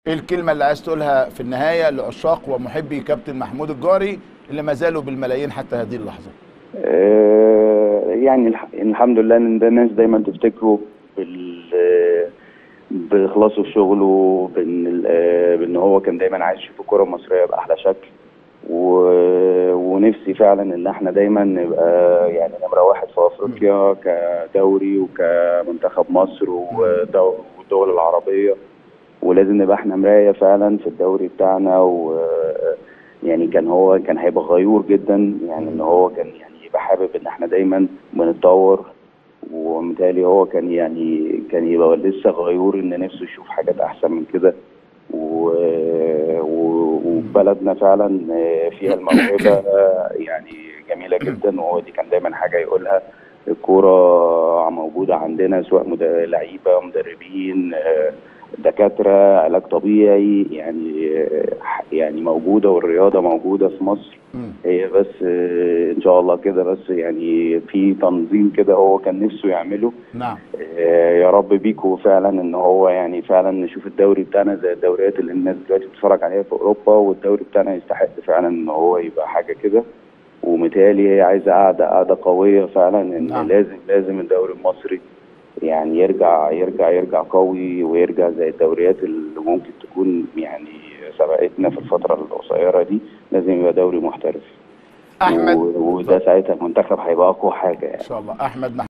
ايه الكلمه اللي عايز تقولها في النهايه لعشاق ومحبي كابتن محمود الجاري اللي ما زالوا بالملايين حتى هذه اللحظه آه، يعني الح- الحمد لله ان ده الناس دايما تفتكره بال باخلاصه في شغله بان ال- آه، بان هو كان دايما عايز يشوف الكره المصريه باحلى شكل و... ونفسي فعلا ان احنا دايما نبقى يعني نمره واحد في افريقيا كدوري وكمنتخب مصر ودو- والدول العربيه ولازم نبقى احنا مرايه فعلا في الدوري بتاعنا و يعني كان هو كان هيبقى غيور جدا يعني ان هو كان يعني يبقى حابب ان احنا دايما بنتطور ومثالي هو كان يعني كان يبقى لسه غيور ان نفسه يشوف حاجات احسن من كده و... و... وبلدنا فعلا فيها الموهبه يعني جميله جدا وهو دي كان دايما حاجه يقولها الكوره موجوده عندنا سواء مد... لعيبه مدربين آه، دكاتره علاج طبيعي يعني آه، يعني موجوده والرياضه موجوده في مصر مم. هي بس آه، ان شاء الله كده بس يعني في تنظيم كده هو كان نفسه يعمله نعم آه، يا رب بيكو فعلا ان هو يعني فعلا نشوف الدوري بتاعنا زي الدوريات اللي الناس دلوقتي بتتفرج عليها في اوروبا والدوري بتاعنا يستحق فعلا ان هو يبقى حاجه كده ومتهيألي هي عايزه قاعده قاعده قويه فعلا ان نعم. لازم لازم الدوري المصري يعني يرجع يرجع يرجع قوي ويرجع زي الدوريات اللي ممكن تكون يعني سبقتنا في الفتره القصيره دي لازم يبقى دوري محترف احمد و- وده ساعتها المنتخب هيبقى اقوى حاجه يعني ان شاء الله احمد